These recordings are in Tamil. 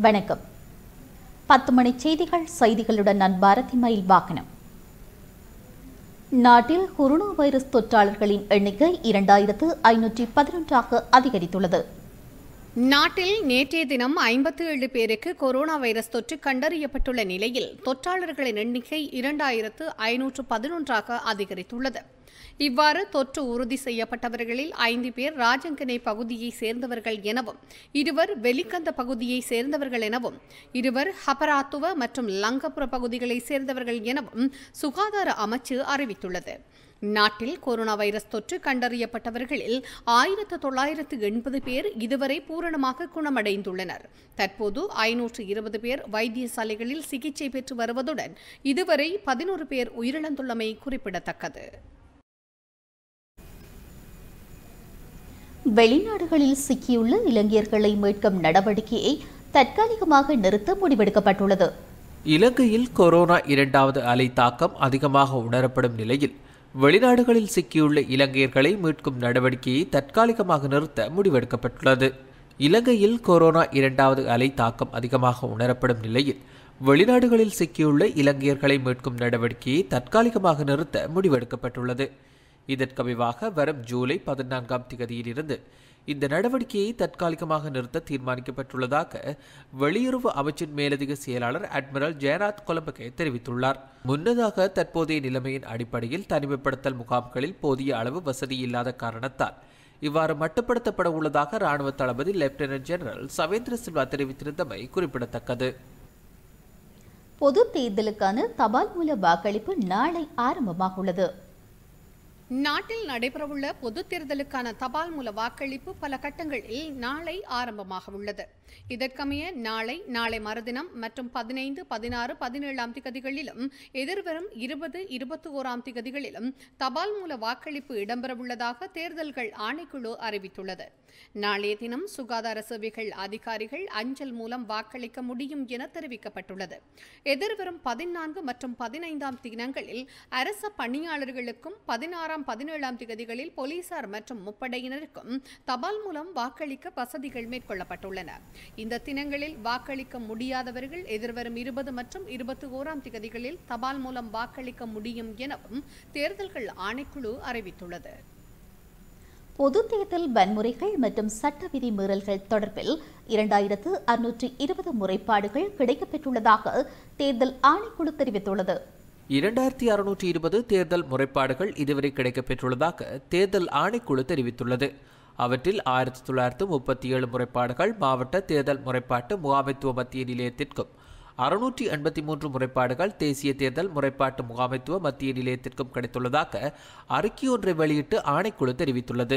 வணக்கம் பத்து மணி செய்திகள் செய்திகளுடன் நான் பாரதி மயில் வாகனம் நாட்டில் கொரோனா வைரஸ் தொற்றாளர்களின் எண்ணிக்கை இரண்டாயிரத்து ஐநூற்றி பதினொன்றாக அதிகரித்துள்ளது நாட்டில் நேற்றைய தினம் ஐம்பத்தி ஏழு பேருக்கு கொரோனா வைரஸ் தொற்று கண்டறியப்பட்டுள்ள நிலையில் தொற்றாளர்களின் எண்ணிக்கை இரண்டாயிரத்து ஐநூற்று பதினொன்றாக அதிகரித்துள்ளது இவ்வாறு தொற்று உறுதி செய்யப்பட்டவர்களில் ஐந்து பேர் ராஜங்கனை பகுதியை சேர்ந்தவர்கள் எனவும் இருவர் வெலிக்கந்த பகுதியை சேர்ந்தவர்கள் எனவும் இருவர் ஹபராத்துவ மற்றும் லங்கபுர பகுதிகளை சேர்ந்தவர்கள் எனவும் சுகாதார அமைச்சு அறிவித்துள்ளது நாட்டில் கொரோனா வைரஸ் தொற்று கண்டறியப்பட்டவர்களில் ஆயிரத்து தொள்ளாயிரத்து எண்பது பேர் இதுவரை பூரணமாக குணமடைந்துள்ளனர் தற்போது ஐநூற்று இருபது பேர் வைத்தியசாலைகளில் சிகிச்சை பெற்று வருவதுடன் இதுவரை பதினோரு பேர் உயிரிழந்துள்ளமை குறிப்பிடத்தக்கது வெளிநாடுகளில் சிக்கியுள்ள இலங்கையர்களை மீட்கும் நடவடிக்கையை தற்காலிகமாக நிறுத்த முடிவெடுக்கப்பட்டுள்ளது இலங்கையில் கொரோனா இரண்டாவது அலை தாக்கம் அதிகமாக உணரப்படும் நிலையில் வெளிநாடுகளில் சிக்கியுள்ள இலங்கையர்களை மீட்கும் நடவடிக்கையை தற்காலிகமாக நிறுத்த முடிவெடுக்கப்பட்டுள்ளது இலங்கையில் கொரோனா இரண்டாவது அலை தாக்கம் அதிகமாக உணரப்படும் நிலையில் வெளிநாடுகளில் சிக்கியுள்ள இலங்கையர்களை மீட்கும் நடவடிக்கையை தற்காலிகமாக நிறுத்த முடிவெடுக்கப்பட்டுள்ளது இதற்கமைவாக வரும் ஜூலை பதினான்காம் திகதியிலிருந்து இந்த நடவடிக்கையை தற்காலிகமாக நிறுத்த தீர்மானிக்கப்பட்டுள்ளதாக வெளியுறவு அமைச்சின் மேலதிக செயலாளர் அட்மிரல் ஜெயநாத் கொலம்பகே தெரிவித்துள்ளார் முன்னதாக தற்போதைய நிலைமையின் அடிப்படையில் தனிமைப்படுத்தல் முகாம்களில் போதிய அளவு வசதி இல்லாத காரணத்தால் இவ்வாறு மட்டுப்படுத்தப்பட உள்ளதாக ராணுவ தளபதி லெப்டினன்ட் ஜெனரல் சவேந்திர சில்வா தெரிவித்திருந்தமை குறிப்பிடத்தக்கது பொது தேர்தலுக்கான தபால் மூல வாக்களிப்பு நாளை ஆரம்பமாக உள்ளது நாட்டில் நடைபெறவுள்ள பொதுத் தேர்தலுக்கான தபால் மூல வாக்களிப்பு பல கட்டங்களில் நாளை ஆரம்பமாக உள்ளது இதற்கமைய நாளை நாளை மறுதினம் மற்றும் பதினைந்து பதினாறு பதினேழாம் திகதிகளிலும் எதிர்வரும் இருபது இருபத்தி ஓராம் திகதிகளிலும் தபால் மூல வாக்களிப்பு இடம்பெறவுள்ளதாக தேர்தல்கள் ஆணைக்குழு அறிவித்துள்ளது நாளைய தினம் சுகாதார சேவைகள் அதிகாரிகள் அஞ்சல் மூலம் வாக்களிக்க முடியும் என தெரிவிக்கப்பட்டுள்ளது எதிர்வரும் பதினான்கு மற்றும் பதினைந்தாம் தினங்களில் அரச பணியாளர்களுக்கும் பதினாறாம் பதினேழாம் திகதிகளில் போலீசார் மற்றும் முப்படையினருக்கும் தபால் மூலம் வாக்களிக்க வசதிகள் மேற்கொள்ளப்பட்டுள்ளன இந்த தினங்களில் வாக்களிக்க முடியாதவர்கள் எதிர்வரும் இருபது மற்றும் இருபத்தி ஓராம் திகதிகளில் தபால் மூலம் வாக்களிக்க முடியும் எனவும் தேர்தல்கள் ஆணைக்குழு அறிவித்துள்ளது பொது தேர்தல் வன்முறைகள் மற்றும் சட்ட விதி மீறல்கள் தொடர்பில் இரண்டாயிரத்து அறுநூற்றி இருபது முறைப்பாடுகள் கிடைக்கப்பெற்றுள்ளதாக தேர்தல் ஆணைக்குழு தெரிவித்துள்ளது இரண்டாயிரத்தி அறுநூற்றி இருபது தேர்தல் முறைப்பாடுகள் இதுவரை கிடைக்கப்பெற்றுள்ளதாக தேர்தல் ஆணைக்குழு தெரிவித்துள்ளது அவற்றில் ஆயிரத்தி தொள்ளாயிரத்து முப்பத்தி ஏழு முறைப்பாடுகள் மாவட்ட தேர்தல் முறைப்பாட்டு முகாமைத்துவ மத்திய நிலையத்திற்கும் அறுநூற்றி எண்பத்தி மூன்று முறைப்பாடுகள் தேசிய தேர்தல் முறைப்பாட்டு முகாமைத்துவ மத்திய நிலையத்திற்கும் கிடைத்துள்ளதாக அறிக்கை ஒன்றை வெளியிட்டு ஆணைக்குழு தெரிவித்துள்ளது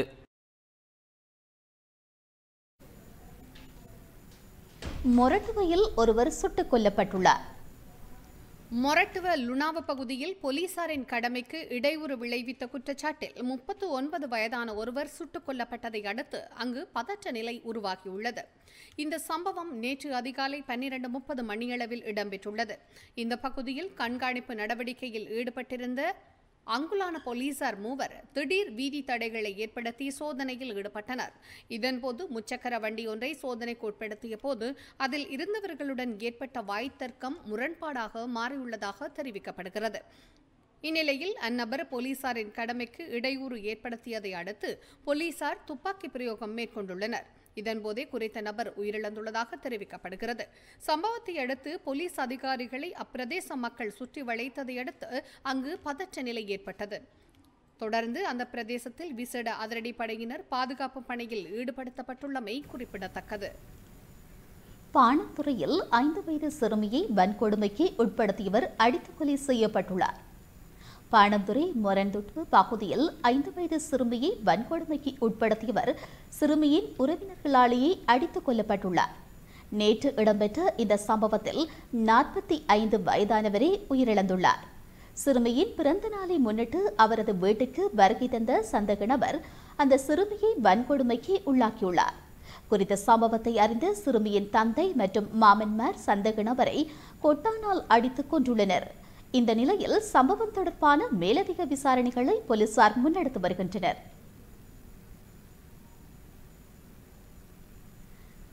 மொரட்டுவையில் ஒருவர் சுட்டுக் கொல்லப்பட்டுள்ளார் மொரட்டுவ லுணாவ பகுதியில் போலீசாரின் கடமைக்கு இடையூறு விளைவித்த குற்றச்சாட்டில் முப்பத்து ஒன்பது வயதான ஒருவர் சுட்டுக் கொல்லப்பட்டதை அடுத்து அங்கு பதற்ற நிலை உருவாகியுள்ளது இந்த சம்பவம் நேற்று அதிகாலை பன்னிரண்டு முப்பது மணியளவில் இடம்பெற்றுள்ளது இந்த பகுதியில் கண்காணிப்பு நடவடிக்கையில் ஈடுபட்டிருந்த அங்குலான போலீசார் மூவர் திடீர் வீதி தடைகளை ஏற்படுத்தி சோதனையில் ஈடுபட்டனர் இதன்போது முச்சக்கர வண்டி ஒன்றை சோதனைக்கு உட்படுத்திய போது அதில் இருந்தவர்களுடன் ஏற்பட்ட வாய்த்தர்க்கம் முரண்பாடாக மாறியுள்ளதாக தெரிவிக்கப்படுகிறது இந்நிலையில் அந்நபர் போலீசாரின் கடமைக்கு இடையூறு ஏற்படுத்தியதை அடுத்து போலீசார் துப்பாக்கி பிரயோகம் மேற்கொண்டுள்ளனர் இதன்போதே குறித்த நபர் உயிரிழந்துள்ளதாக தெரிவிக்கப்படுகிறது சம்பவத்தை அடுத்து போலீஸ் அதிகாரிகளை அப்பிரதேச மக்கள் சுற்றி வளைத்ததை அடுத்து அங்கு பதற்ற நிலை ஏற்பட்டது தொடர்ந்து அந்த பிரதேசத்தில் விசேட அதிரடிப்படையினர் பாதுகாப்பு பணியில் ஈடுபடுத்தப்பட்டுள்ளமை குறிப்பிடத்தக்கது பாணத்துறையில் ஐந்து வயது சிறுமியை வன்கொடுமைக்கு உட்படுத்தியவர் அடித்து கொலை செய்யப்பட்டுள்ளார் பாணந்துறை மொரந்துட்டு பகுதியில் ஐந்து வயது சிறுமியை வன்கொடுமைக்கு உட்படுத்தியவர் சிறுமியின் உறவினர்களாலேயே அடித்துக் கொல்லப்பட்டுள்ளார் நேற்று இடம்பெற்ற இந்த சம்பவத்தில் நாற்பத்தி ஐந்து வயதானவரே உயிரிழந்துள்ளார் சிறுமியின் பிறந்த நாளை முன்னிட்டு அவரது வீட்டுக்கு வருகை தந்த சந்தக நபர் அந்த சிறுமியை வன்கொடுமைக்கு உள்ளாக்கியுள்ளார் குறித்த சம்பவத்தை அறிந்த சிறுமியின் தந்தை மற்றும் மாமன்மார் சந்தக நபரை கொட்டானால் அடித்துக் கொன்றுள்ளனர் இந்த நிலையில் சம்பவம் தொடர்பான மேலதிக விசாரணைகளை போலீசார் முன்னெடுத்து வருகின்றனர்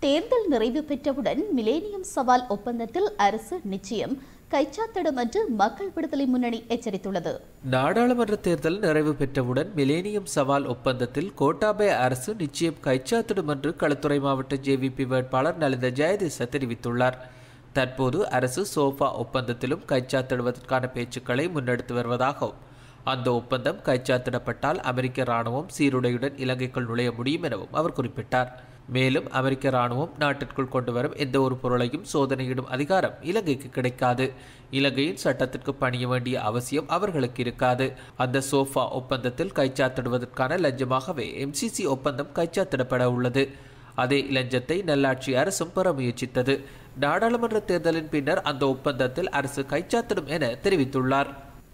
தேர்தல் நிறைவு பெற்றவுடன் மிலேனியம் சவால் ஒப்பந்தத்தில் அரசு நிச்சயம் கைச்சாத்திடும் என்று மக்கள் விடுதலை முன்னணி எச்சரித்துள்ளது நாடாளுமன்ற தேர்தல் நிறைவு பெற்றவுடன் மிலேனியம் சவால் ஒப்பந்தத்தில் கோட்டாபய அரசு நிச்சயம் கைச்சாத்திடும் என்று களுத்துறை மாவட்ட ஜேவிபி வேட்பாளர் நலிந்த ஜெயதிச தெரிவித்துள்ளார் தற்போது அரசு சோஃபா ஒப்பந்தத்திலும் கைச்சாத்திடுவதற்கான பேச்சுக்களை முன்னெடுத்து வருவதாகவும் அந்த ஒப்பந்தம் கைச்சாத்திடப்பட்டால் அமெரிக்க ராணுவம் சீருடையுடன் இலங்கைக்குள் நுழைய முடியும் எனவும் அவர் குறிப்பிட்டார் மேலும் அமெரிக்க ராணுவம் நாட்டிற்குள் கொண்டு வரும் எந்த ஒரு பொருளையும் சோதனையிடும் அதிகாரம் இலங்கைக்கு கிடைக்காது இலங்கையின் சட்டத்திற்கு பணிய வேண்டிய அவசியம் அவர்களுக்கு இருக்காது அந்த சோஃபா ஒப்பந்தத்தில் கைச்சாத்திடுவதற்கான லஞ்சமாகவே எம்சிசி ஒப்பந்தம் கைச்சாத்திடப்பட உள்ளது அதே இலஞ்சத்தை நல்லாட்சி அரசும் பெற முயற்சித்தது நாடாளுமன்ற தேர்தலின் பின்னர் அந்த ஒப்பந்தத்தில் அரசு கைச்சாத்திடும் என தெரிவித்துள்ளார்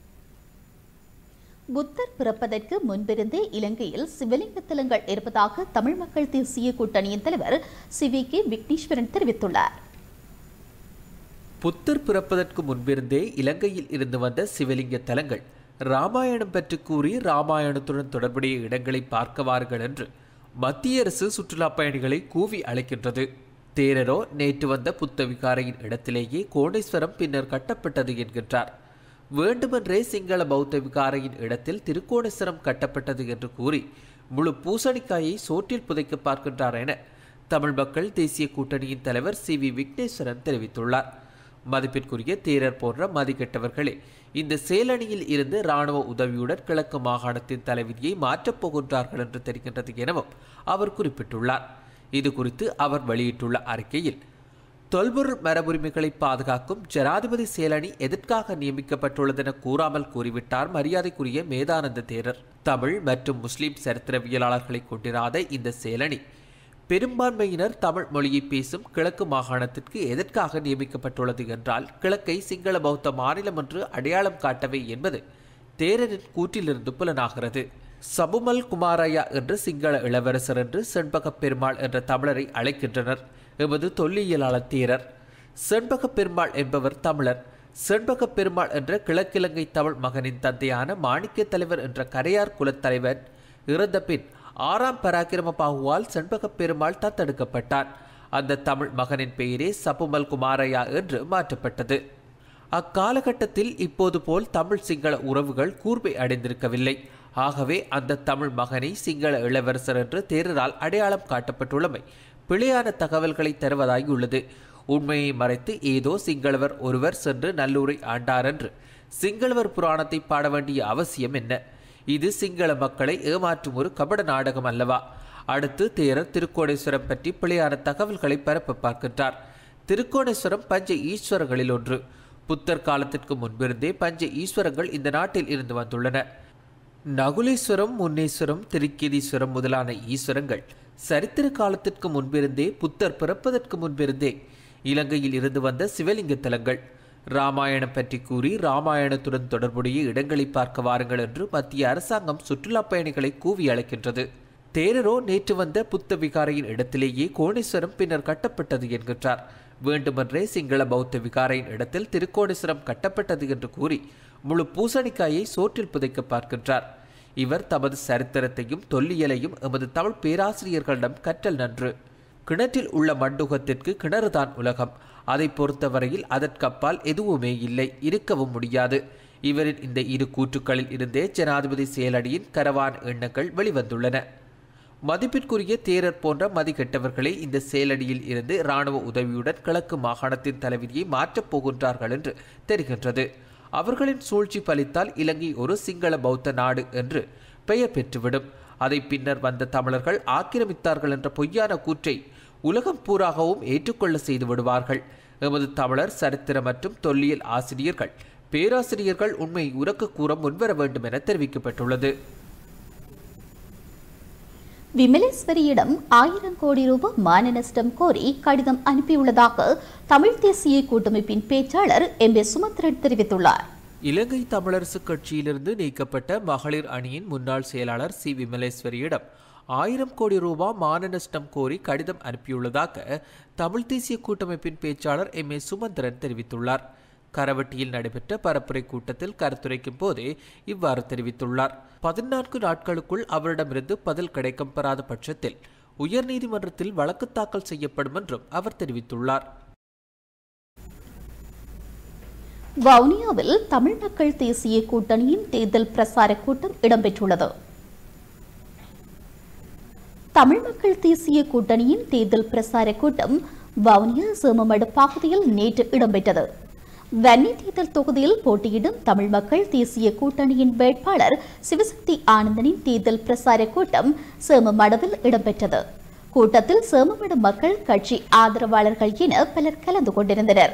புத்தர் பிறப்பதற்கு முன்பிருந்தே இலங்கையில் சிவலிங்க தலங்கள் இருப்பதாக தமிழ் மக்கள் தேசிய கூட்டணியின் தலைவர் சி வி கே விக்னேஸ்வரன் தெரிவித்துள்ளார் புத்தர் பிறப்பதற்கு முன்பிருந்தே இலங்கையில் இருந்து வந்த சிவலிங்க தலங்கள் ராமாயணம் பற்றி கூறி ராமாயணத்துடன் தொடர்புடைய இடங்களை பார்க்க வாருங்கள் என்று மத்திய அரசு சுற்றுலா பயணிகளை கூவி அழைக்கின்றது தேரரோ நேற்று வந்த புத்த விகாரையின் இடத்திலேயே கோணேஸ்வரம் பின்னர் கட்டப்பட்டது என்கின்றார் வேண்டுமென்றே சிங்கள பௌத்த விகாரையின் இடத்தில் திருக்கோணேஸ்வரம் கட்டப்பட்டது என்று கூறி முழு பூசணிக்காயை சோற்றில் புதைக்க பார்க்கின்றார் என தமிழ் மக்கள் தேசிய கூட்டணியின் தலைவர் சி வி விக்னேஸ்வரன் தெரிவித்துள்ளார் மதிப்பிற்குரிய தேரர் போன்ற மதிக்கெட்டவர்களே இந்த செயலணியில் இருந்து இராணுவ உதவியுடன் கிழக்கு மாகாணத்தின் தலைவிதியை மாற்றப் போகின்றார்கள் என்று தெரிகின்றது எனவும் அவர் குறிப்பிட்டுள்ளார் இது குறித்து அவர் வெளியிட்டுள்ள அறிக்கையில் தொல்பொருள் மரபுரிமைகளை பாதுகாக்கும் ஜனாதிபதி செயலணி எதற்காக நியமிக்கப்பட்டுள்ளதென கூறாமல் கூறிவிட்டார் மரியாதைக்குரிய மேதானந்த தேரர் தமிழ் மற்றும் முஸ்லிம் சரித்திரவியலாளர்களை கொண்டிராத இந்த செயலணி பெரும்பான்மையினர் தமிழ் மொழியை பேசும் கிழக்கு மாகாணத்திற்கு எதற்காக நியமிக்கப்பட்டுள்ளது என்றால் கிழக்கை சிங்கள பௌத்த மாநிலம் என்று அடையாளம் காட்டவே என்பது தேரரின் கூற்றிலிருந்து புலனாகிறது சபுமல் குமாரையா என்று சிங்கள இளவரசர் என்று செண்பகப் பெருமாள் என்ற தமிழரை அழைக்கின்றனர் எமது தொல்லியலாளர் தேரர் செண்பகப் பெருமாள் என்பவர் தமிழர் செண்பகப் பெருமாள் என்ற கிழக்கிழங்கை தமிழ் மகனின் தந்தையான மாணிக்க தலைவர் என்ற கரையார் குலத் தலைவன் இறந்த பின் ஆறாம் பராக்கிரம பாகுவால் செண்பகப் பெருமாள் தத்தெடுக்கப்பட்டார் அந்த தமிழ் மகனின் பெயரே சபுமல் குமாரையா என்று மாற்றப்பட்டது அக்காலகட்டத்தில் இப்போது போல் தமிழ் சிங்கள உறவுகள் கூர்மை அடைந்திருக்கவில்லை ஆகவே அந்த தமிழ் மகனை சிங்கள இளவரசர் என்று தேரரால் அடையாளம் காட்டப்பட்டுள்ளமை பிழையான தகவல்களை தருவதாகியுள்ளது உண்மையை மறைத்து ஏதோ சிங்களவர் ஒருவர் சென்று நல்லூரை ஆண்டார் என்று சிங்களவர் புராணத்தை பாட வேண்டிய அவசியம் என்ன இது சிங்கள மக்களை ஏமாற்றும் ஒரு கபட நாடகம் அல்லவா அடுத்து தேரர் திருக்கோணேஸ்வரம் பற்றி பிழையான தகவல்களை பரப்ப பார்க்கின்றார் திருக்கோணேஸ்வரம் பஞ்ச ஈஸ்வரங்களில் ஒன்று புத்தர் காலத்திற்கு முன்பிருந்தே பஞ்ச ஈஸ்வரங்கள் இந்த நாட்டில் இருந்து வந்துள்ளன நகுலேஸ்வரம் முன்னேஸ்வரம் திருக்கேதீஸ்வரம் முதலான ஈஸ்வரங்கள் சரித்திர காலத்திற்கு முன்பிருந்தே புத்தர் பிறப்பதற்கு முன்பிருந்தே இலங்கையில் இருந்து வந்த சிவலிங்க தலங்கள் ராமாயணம் பற்றி கூறி ராமாயணத்துடன் தொடர்புடைய இடங்களை பார்க்க வாருங்கள் என்று மத்திய அரசாங்கம் சுற்றுலா பயணிகளை கூவி அழைக்கின்றது தேரரோ நேற்று வந்த புத்த விகாரையின் இடத்திலேயே கோணேஸ்வரம் பின்னர் கட்டப்பட்டது என்கின்றார் வேண்டுமென்றே சிங்கள பௌத்த விகாரையின் இடத்தில் திருக்கோணேஸ்வரம் கட்டப்பட்டது என்று கூறி முழு பூசணிக்காயை சோற்றில் புதைக்க பார்க்கின்றார் இவர் தமது சரித்திரத்தையும் தொல்லியலையும் எமது தமிழ் பேராசிரியர்களிடம் கற்றல் நன்று கிணற்றில் உள்ள மண்டுகத்திற்கு கிணறுதான் உலகம் அதை பொறுத்தவரையில் அதற்கப்பால் எதுவுமே இல்லை இருக்கவும் முடியாது இவரின் இந்த இரு கூற்றுக்களில் இருந்தே ஜனாதிபதி செயலடியின் கரவான் எண்ணங்கள் வெளிவந்துள்ளன மதிப்பிற்குரிய தேரர் போன்ற மதிக்கெட்டவர்களே இந்த செயலடியில் இருந்து இராணுவ உதவியுடன் கிழக்கு மாகாணத்தின் தலைவிதியை மாற்றப் போகின்றார்கள் என்று தெரிகின்றது அவர்களின் சூழ்ச்சி பலித்தால் இலங்கை ஒரு சிங்கள பௌத்த நாடு என்று பெயர் பெற்றுவிடும் அதை பின்னர் வந்த தமிழர்கள் ஆக்கிரமித்தார்கள் என்ற பொய்யான கூற்றை உலகம் பூராகவும் ஏற்றுக்கொள்ள செய்து விடுவார்கள் எமது தமிழர் சரித்திர மற்றும் தொல்லியல் ஆசிரியர்கள் பேராசிரியர்கள் உண்மையை உறக்க கூற முன்வர வேண்டும் என தெரிவிக்கப்பட்டுள்ளது விமலேஸ்வரியிடம் ஆயிரம் கோடி ரூபாய் மான நஷ்டம் கோரி கடிதம் அனுப்பியுள்ளதாக தமிழ் தேசிய கூட்டமைப்பின் பேச்சாளர் எம் ஏ சுமந்திரன் தெரிவித்துள்ளார் இலங்கை தமிழரசு கட்சியிலிருந்து நீக்கப்பட்ட மகளிர் அணியின் முன்னாள் செயலாளர் சி விமலேஸ்வரியிடம் ஆயிரம் கோடி ரூபாய் மான நஷ்டம் கோரி கடிதம் அனுப்பியுள்ளதாக தமிழ் தேசிய கூட்டமைப்பின் பேச்சாளர் எம் ஏ சுமந்திரன் தெரிவித்துள்ளார் கரவட்டியில் நடைபெற்ற பரப்புரை கூட்டத்தில் கருத்துரைக்கும் போதே இவ்வாறு தெரிவித்துள்ளார் பதினான்கு நாட்களுக்குள் அவரிடமிருந்து பதில் கிடைக்கும் பெறாத பட்சத்தில் உயர்நீதிமன்றத்தில் வழக்கு தாக்கல் செய்யப்படும் என்றும் அவர் தெரிவித்துள்ளார் வவுனியாவில் தமிழ் மக்கள் தேசிய கூட்டணியின் தேர்தல் பிரசார கூட்டம் இடம்பெற்றுள்ளது தமிழ் மக்கள் தேசிய கூட்டணியின் தேர்தல் பிரசார கூட்டம் வவுனியா சோமமடு பகுதியில் நேற்று இடம்பெற்றது வன்னி தேர்தல் தொகுதியில் போட்டியிடும் தமிழ் மக்கள் தேசிய கூட்டணியின் வேட்பாளர் சிவசக்தி ஆனந்தனின் தேர்தல் பிரசார கூட்டம் சேமமடவில் இடம்பெற்றது கூட்டத்தில் சேமமடு மக்கள் கட்சி ஆதரவாளர்கள் என பலர் கலந்து கொண்டிருந்தனர்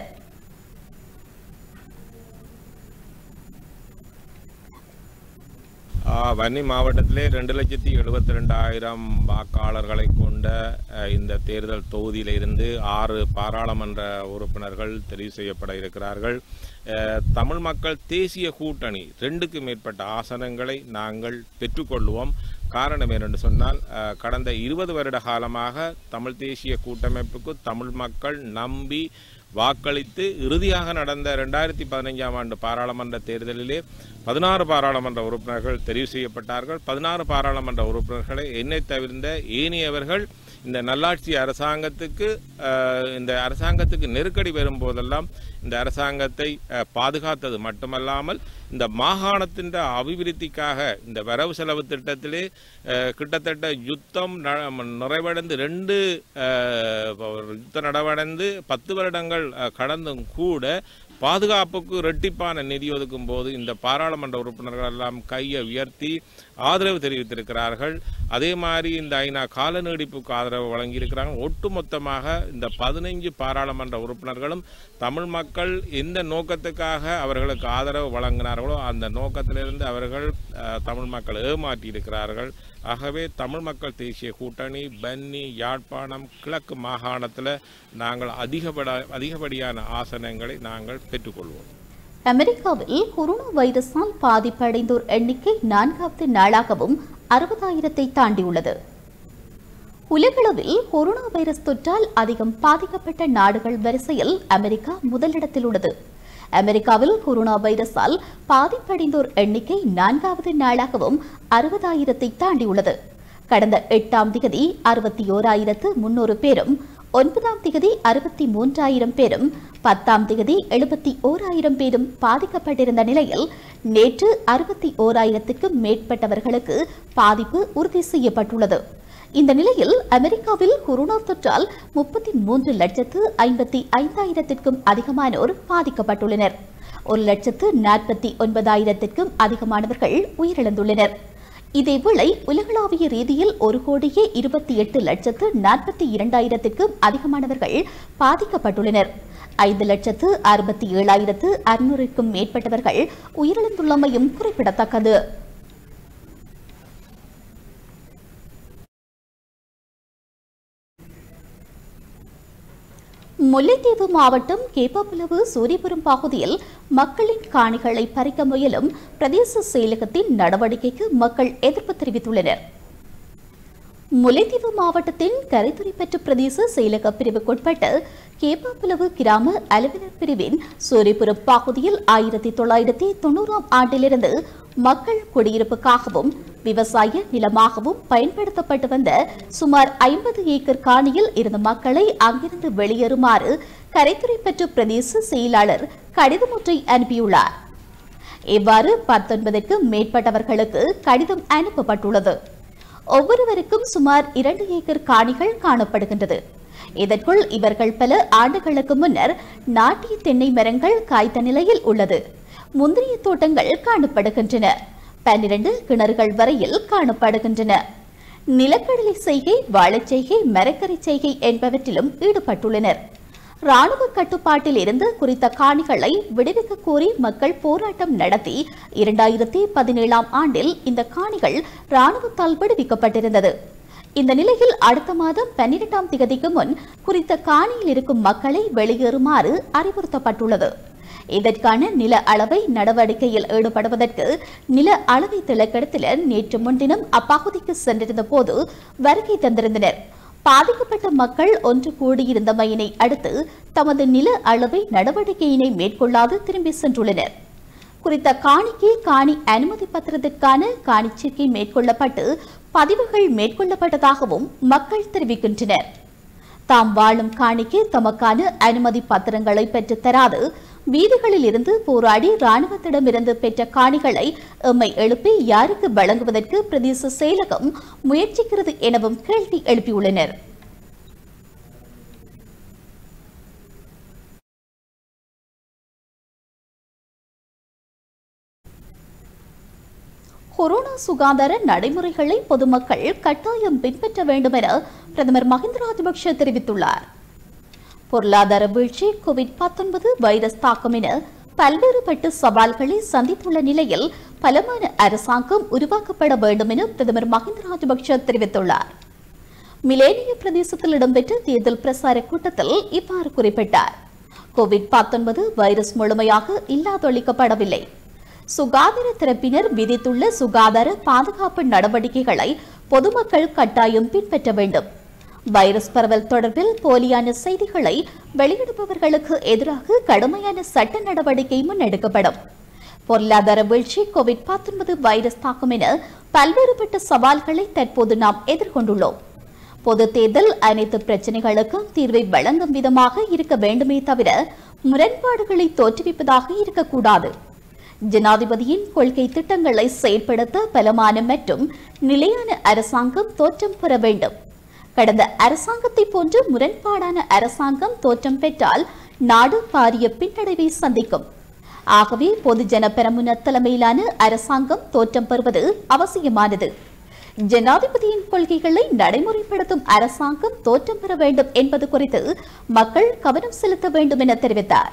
ஆ, வன்னி மாவட்டத்திலே ரெண்டு லட்சத்தி எழுபத்தி ரெண்டாயிரம் வாக்காளர்களை கொண்ட அ, இந்த தேர்தல் தொகுதியில் இருந்து ஆறு பாராளுமன்ற உறுப்பினர்கள் தெரிவு செய்யப்பட இருக்கிறார்கள் அ, தமிழ் மக்கள் தேசிய கூட்டணி ரெண்டுக்கு மேற்பட்ட ஆசனங்களை நாங்கள் பெற்றுக்கொள்வோம் காரணம் என்னென்று சொன்னால் அ, கடந்த இருபது வருட காலமாக தமிழ் தேசிய கூட்டமைப்புக்கு தமிழ் மக்கள் நம்பி வாக்களித்து இறுதியாக நடந்த ரெண்டாயிரத்தி பதினைஞ்சாம் ஆண்டு பாராளுமன்ற தேர்தலிலே பதினாறு பாராளுமன்ற உறுப்பினர்கள் தெரிவு செய்யப்பட்டார்கள் பதினாறு பாராளுமன்ற உறுப்பினர்களை என்னை தவிர்ந்த ஏனையவர்கள் இந்த நல்லாட்சி அரசாங்கத்துக்கு அஹ், இந்த அரசாங்கத்துக்கு நெருக்கடி வரும்போதெல்லாம் இந்த அரசாங்கத்தை அஹ், பாதுகாத்தது மட்டுமல்லாமல் இந்த மாகாணத்தின் அபிவிருத்திக்காக இந்த வரவு செலவு திட்டத்திலே அஹ், கிட்டத்தட்ட யுத்தம் ந- நிறைவடைந்து ரெண்டு அஹ், யுத்தம் நடவடைந்து பத்து வருடங்கள் அஹ், கடந்தும் கூட பாதுகாப்புக்கு இரட்டிப்பான நிதி ஒதுக்கும் போது இந்த பாராளுமன்ற உறுப்பினர்கள் எல்லாம் கையை உயர்த்தி ஆதரவு தெரிவித்திருக்கிறார்கள் அதே மாதிரி இந்த ஐநா கால நீடிப்புக்கு ஆதரவு வழங்கியிருக்கிறாங்க ஒட்டுமொத்தமாக இந்த பதினைஞ்சு பாராளுமன்ற உறுப்பினர்களும் தமிழ் மக்கள் எந்த நோக்கத்துக்காக அவர்களுக்கு ஆதரவு வழங்கினார்களோ அந்த நோக்கத்திலிருந்து அவர்கள் அஹ், தமிழ் மக்கள் ஏமாற்றி இருக்கிறார்கள் ஆகவே தமிழ் மக்கள் தேசிய கூட்டணி பன்னி யாழ்ப்பாணம் கிழக்கு மாகாணத்தில் நாங்கள் அதிகப்பட அதிகப்படியான ஆசனங்களை நாங்கள் பெற்றுக்கொள்வோம் அமெரிக்காவில் கொரோனா வைரஸால் பாதிப்படைந்தோர் எண்ணிக்கை நான்காவது நாளாகவும் அறுபதாயிரத்தை தாண்டியுள்ளது உலகளவில் கொரோனா வைரஸ் தொற்றால் அதிகம் பாதிக்கப்பட்ட நாடுகள் வரிசையில் அமெரிக்கா முதலிடத்தில் உள்ளது அமெரிக்காவில் கொரோனா வைரஸால் பாதிப்படைந்தோர் எண்ணிக்கை நான்காவது நாளாகவும் அறுபதாயிரத்தை தாண்டியுள்ளது கடந்த எட்டாம் திகதி அறுபத்தி ஓராயிரத்து முன்னூறு பேரும் ஒன்பதாம் திகதி அறுபத்தி மூன்றாயிரம் பேரும் பத்தாம் திகதி எழுபத்தி ஓராயிரம் பேரும் பாதிக்கப்பட்டிருந்த நிலையில் நேற்று அறுபத்தி ஓராயிரத்துக்கும் மேற்பட்டவர்களுக்கு பாதிப்பு உறுதி செய்யப்பட்டுள்ளது இந்த நிலையில் அமெரிக்காவில் கொரோனா தொற்றால் முப்பத்தி மூன்று லட்சத்து ஐம்பத்தி ஐந்தாயிரத்திற்கும் அதிகமானோர் பாதிக்கப்பட்டுள்ளனர் ஒரு லட்சத்து நாற்பத்தி ஒன்பதாயிரத்திற்கும் அதிகமானவர்கள் உயிரிழந்துள்ளனர் இதேவேளை உலகளாவிய ரீதியில் ஒரு கோடியே இருபத்தி எட்டு லட்சத்து நாற்பத்தி இரண்டாயிரத்திற்கும் அதிகமானவர்கள் பாதிக்கப்பட்டுள்ளனர் ஐந்து லட்சத்து அறுபத்தி ஏழாயிரத்து அறுநூறுக்கும் மேற்பட்டவர்கள் உயிரிழந்துள்ளமையும் குறிப்பிடத்தக்கது முல்லைத்தீவு மாவட்டம் கேப்பாப்புலவு சூரியபுரம் பகுதியில் மக்களின் காணிகளை பறிக்க முயலும் பிரதேச செயலகத்தின் நடவடிக்கைக்கு மக்கள் எதிர்ப்பு தெரிவித்துள்ளனர் முல்லைத்தீவு மாவட்டத்தின் கரைத்துறைப்பற்று பிரதேச செயலக பிரிவுக்குட்பட்ட கேப்பாப்புலவு கிராம அலுவலர் பிரிவின் சூரியபுரம் பகுதியில் ஆயிரத்தி தொள்ளாயிரத்தி தொண்ணூறாம் ஆண்டிலிருந்து மக்கள் குடியிருப்புக்காகவும் விவசாய நிலமாகவும் பயன்படுத்தப்பட்டு வந்த சுமார் ஐம்பது ஏக்கர் காணியில் இருந்த மக்களை அங்கிருந்து வெளியேறுமாறு கரைத்துறைப்பற்று பிரதேச செயலாளர் கடிதம் ஒன்றை அனுப்பியுள்ளார் இவ்வாறு பத்தொன்பதுக்கும் மேற்பட்டவர்களுக்கு கடிதம் அனுப்பப்பட்டுள்ளது ஒவ்வொருவருக்கும் சுமார் இரண்டு ஏக்கர் காணிகள் காணப்படுகின்றது இதற்குள் இவர்கள் பல ஆண்டுகளுக்கு முன்னர் நாட்டிய தென்னை மரங்கள் காய்த்த நிலையில் உள்ளது முந்திரிய தோட்டங்கள் காணப்படுகின்றன பன்னிரண்டு கிணறுகள் வரையில் காணப்படுகின்றன நிலக்கடலை செய்கை வாழைச் செய்கை மரக்கறி செய்கை என்பவற்றிலும் ஈடுபட்டுள்ளனர் ராணுவ கட்டுப்பாட்டில் இருந்து குறித்த காணிகளை விடுவிக்க கோரி மக்கள் போராட்டம் நடத்தி இரண்டாயிரத்தி பதினேழாம் ஆண்டில் இந்த காணிகள் ராணுவத்தால் விடுவிக்கப்பட்டிருந்தது இந்த நிலையில் அடுத்த மாதம் பன்னிரெண்டாம் திகதிக்கு முன் குறித்த காணியில் இருக்கும் மக்களை வெளியேறுமாறு அறிவுறுத்தப்பட்டுள்ளது இதற்கான நில அளவை நடவடிக்கையில் ஈடுபடுவதற்கு நில அளவை திலக்கடத்தினர் நேற்று முன்தினம் அப்பகுதிக்கு சென்றிருந்த போது வருகை தந்திருந்தனர் பாதிக்கப்பட்ட மக்கள் ஒன்று கூடியிருந்தமையினை அடுத்து தமது நில அளவை நடவடிக்கையினை மேற்கொள்ளாது திரும்பி சென்றுள்ளனர் குறித்த காணிக்கு காணி அனுமதி பத்திரத்திற்கான காணிச்சேர்க்கை மேற்கொள்ளப்பட்டு பதிவுகள் மேற்கொள்ளப்பட்டதாகவும் மக்கள் தெரிவிக்கின்றனர் தாம் வாழும் காணிக்கு தமக்கான அனுமதி பத்திரங்களை பெற்றுத் தராது வீதிகளில் இருந்து போராடி ராணுவத்திடமிருந்து பெற்ற காணிகளை எம்மை எழுப்பி யாருக்கு வழங்குவதற்கு பிரதேச செயலகம் முயற்சிக்கிறது எனவும் கேள்வி எழுப்பியுள்ளனர் கொரோனா சுகாதார நடைமுறைகளை பொதுமக்கள் கட்டாயம் பின்பற்ற வேண்டும் என பிரதமர் மஹிந்த ராஜபக்ஷ தெரிவித்துள்ளார் பொருளாதார வீழ்ச்சி கோவிட் 19 வைரஸ் தாக்கம் என பல்வேறுபட்ட சவால்களை சந்தித்துள்ள நிலையில் பலமான அரசாங்கம் உருவாக்கப்பட வேண்டும் என பிரதமர் மஹிந்த ராஜபக்ஷ தெரிவித்துள்ளார் மிலேனிய பிரதேசத்தில் இடம்பெற்ற தேர்தல் பிரசார கூட்டத்தில் இவ்வாறு குறிப்பிட்டார் கோவிட் 19 வைரஸ் முழுமையாக இல்லாதொழிக்கப்படவில்லை சுகாதார தரப்பினர் விதித்துள்ள சுகாதார பாதுகாப்பு நடவடிக்கைகளை பொதுமக்கள் கட்டாயம் பின்பற்ற வேண்டும் வைரஸ் பரவல் தொடர்பில் போலியான செய்திகளை வெளியிடுபவர்களுக்கு எதிராக கடுமையான சட்ட நடவடிக்கை முன்னெடுக்கப்படும் பொருளாதார வீழ்ச்சி கோவிட் 19 வைரஸ் தாக்கம் என பல்வேறுபட்ட சவால்களை தற்போது நாம் எதிர்கொண்டுள்ளோம் பொது தேர்தல் அனைத்து பிரச்சனைகளுக்கும் தீர்வை வழங்கும் விதமாக இருக்க வேண்டுமே தவிர முரண்பாடுகளை தோற்றுவிப்பதாக இருக்கக்கூடாது ஜனாதிபதியின் கொள்கை திட்டங்களை செயல்படுத்த பலமான மற்றும் நிலையான அரசாங்கம் தோற்றம் பெற வேண்டும் கடந்த அரசாங்கத்தை போன்று முரண்பாடான அரசாங்கம் தோற்றம் பெற்றால் நாடு பாரிய பின்னடைவை சந்திக்கும் ஆகவே பொதுஜன பெரமுன தலைமையிலான அரசாங்கம் தோற்றம் பெறுவது அவசியமானது ஜனாதிபதியின் கொள்கைகளை நடைமுறைப்படுத்தும் அரசாங்கம் தோற்றம் பெற வேண்டும் என்பது குறித்து மக்கள் கவனம் செலுத்த வேண்டும் என தெரிவித்தார்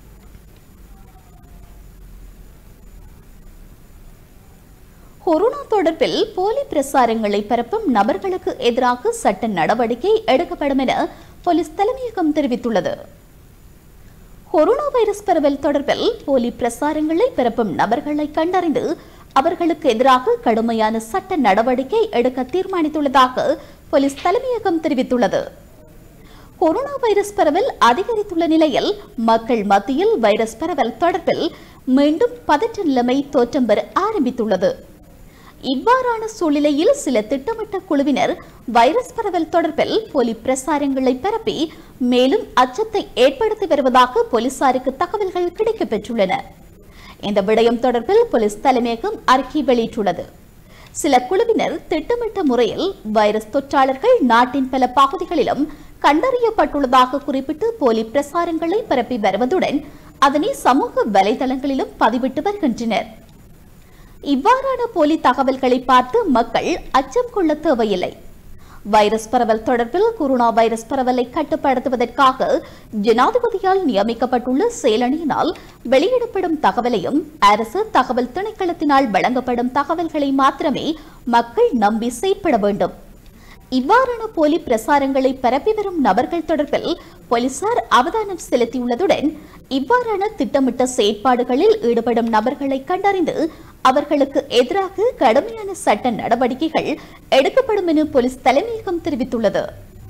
கொரோனா தொடர்பில் போலி பிரசாரங்களை பரப்பும் நபர்களுக்கு எதிராக சட்ட நடவடிக்கை எடுக்கப்படும் என போலீஸ் தலைமையகம் தெரிவித்துள்ளது கொரோனா வைரஸ் பரவல் தொடர்பில் போலி பிரசாரங்களை பரப்பும் நபர்களை கண்டறிந்து அவர்களுக்கு எதிராக கடுமையான சட்ட நடவடிக்கை எடுக்க தீர்மானித்துள்ளதாக போலீஸ் தலைமையகம் தெரிவித்துள்ளது கொரோனா வைரஸ் பரவல் அதிகரித்துள்ள நிலையில் மக்கள் மத்தியில் வைரஸ் பரவல் தொடர்பில் மீண்டும் பதற்ற நிலைமை தோற்றம் பெற ஆரம்பித்துள்ளது இவ்வாறான சூழ்நிலையில் சில திட்டமிட்ட குழுவினர் வைரஸ் பரவல் தொடர்பில் போலி பிரசாரங்களை பரப்பி மேலும் அச்சத்தை ஏற்படுத்தி வருவதாக போலீசாருக்கு தகவல்கள் கிடைக்கப்பெற்றுள்ளன இந்த விடயம் தொடர்பில் போலீஸ் தலைமையகம் அறிக்கை வெளியிட்டுள்ளது சில குழுவினர் திட்டமிட்ட முறையில் வைரஸ் தொற்றாளர்கள் நாட்டின் பல பகுதிகளிலும் கண்டறியப்பட்டுள்ளதாக குறிப்பிட்டு போலி பிரசாரங்களை பரப்பி வருவதுடன் அதனை சமூக வலைதளங்களிலும் பதிவிட்டு வருகின்றனர் இவ்வாறான போலி தகவல்களை பார்த்து மக்கள் அச்சம் கொள்ள தேவையில்லை வைரஸ் பரவல் தொடர்பில் கொரோனா வைரஸ் பரவலை கட்டுப்படுத்துவதற்காக ஜனாதிபதியால் நியமிக்கப்பட்டுள்ள செயலணியினால் வெளியிடப்படும் தகவலையும் அரசு தகவல் திணைக்களத்தினால் வழங்கப்படும் தகவல்களை மாத்திரமே மக்கள் நம்பி செயற்பட வேண்டும் இவ்வாறான போலி பிரசாரங்களை பரப்பி வரும் நபர்கள் தொடர்பில் போலீசார் அவதானம் செலுத்தியுள்ளதுடன் இவ்வாறான திட்டமிட்ட செயற்பாடுகளில் ஈடுபடும் நபர்களை கண்டறிந்து அவர்களுக்கு எதிராக கடுமையான சட்ட நடவடிக்கைகள் எடுக்கப்படும் என போலீஸ் தலைமையகம் தெரிவித்துள்ளது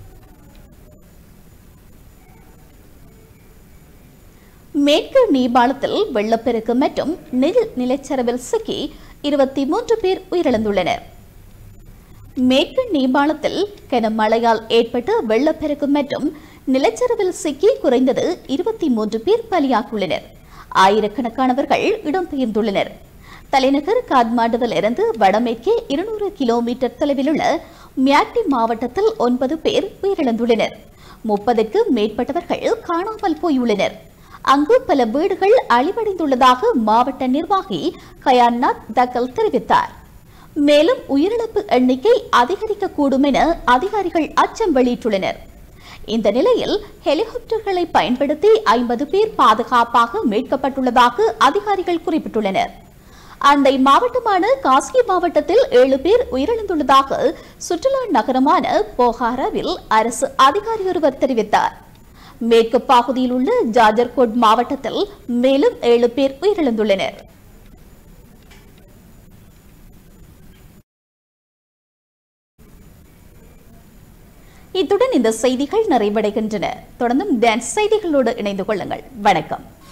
மேற்கு நேபாளத்தில் வெள்ளப்பெருக்கு மற்றும் நில நிலச்சரிவில் சிக்கி இருபத்தி மூன்று பேர் உயிரிழந்துள்ளனர் மேற்கு நேபாளத்தில் கனமழையால் ஏற்பட்ட வெள்ளப்பெருக்கு மற்றும் நிலச்சரிவில் சிக்கி குறைந்தது இருபத்தி மூன்று பேர் பலியாகியுள்ளனர் ஆயிரக்கணக்கானவர்கள் இடம்பெயர்ந்துள்ளனர் தலைநகர் காத்மாண்டுவில் இருந்து வடமேற்கே இருநூறு கிலோமீட்டர் தொலைவில் உள்ள மியாட்டி மாவட்டத்தில் ஒன்பது பேர் உயிரிழந்துள்ளனர் முப்பதுக்கு மேற்பட்டவர்கள் காணாமல் போயுள்ளனர் அங்கு பல வீடுகள் அழிவடைந்துள்ளதாக மாவட்ட நிர்வாகி கயான்னாத் தக்கல் தெரிவித்தார் மேலும் உயிரிழப்பு எண்ணிக்கை அதிகரிக்கக்கூடும் என அதிகாரிகள் அச்சம் வெளியிட்டுள்ளனர் இந்த நிலையில் ஹெலிகாப்டர்களை பயன்படுத்தி ஐம்பது பேர் பாதுகாப்பாக மீட்கப்பட்டுள்ளதாக அதிகாரிகள் குறிப்பிட்டுள்ளனர் அண்டை மாவட்டமான காஸ்கி மாவட்டத்தில் ஏழு பேர் உயிரிழந்துள்ளதாக சுற்றுலா நகரமான போகாராவில் அரசு அதிகாரி ஒருவர் தெரிவித்தார் மேற்கு பகுதியில் உள்ள ஜாஜர்கோட் மாவட்டத்தில் மேலும் ஏழு பேர் உயிரிழந்துள்ளனர் இத்துடன் இந்த செய்திகள் நிறைவடைகின்றன தொடர்ந்தும் டான்ஸ் செய்திகளோடு இணைந்து கொள்ளுங்கள் வணக்கம்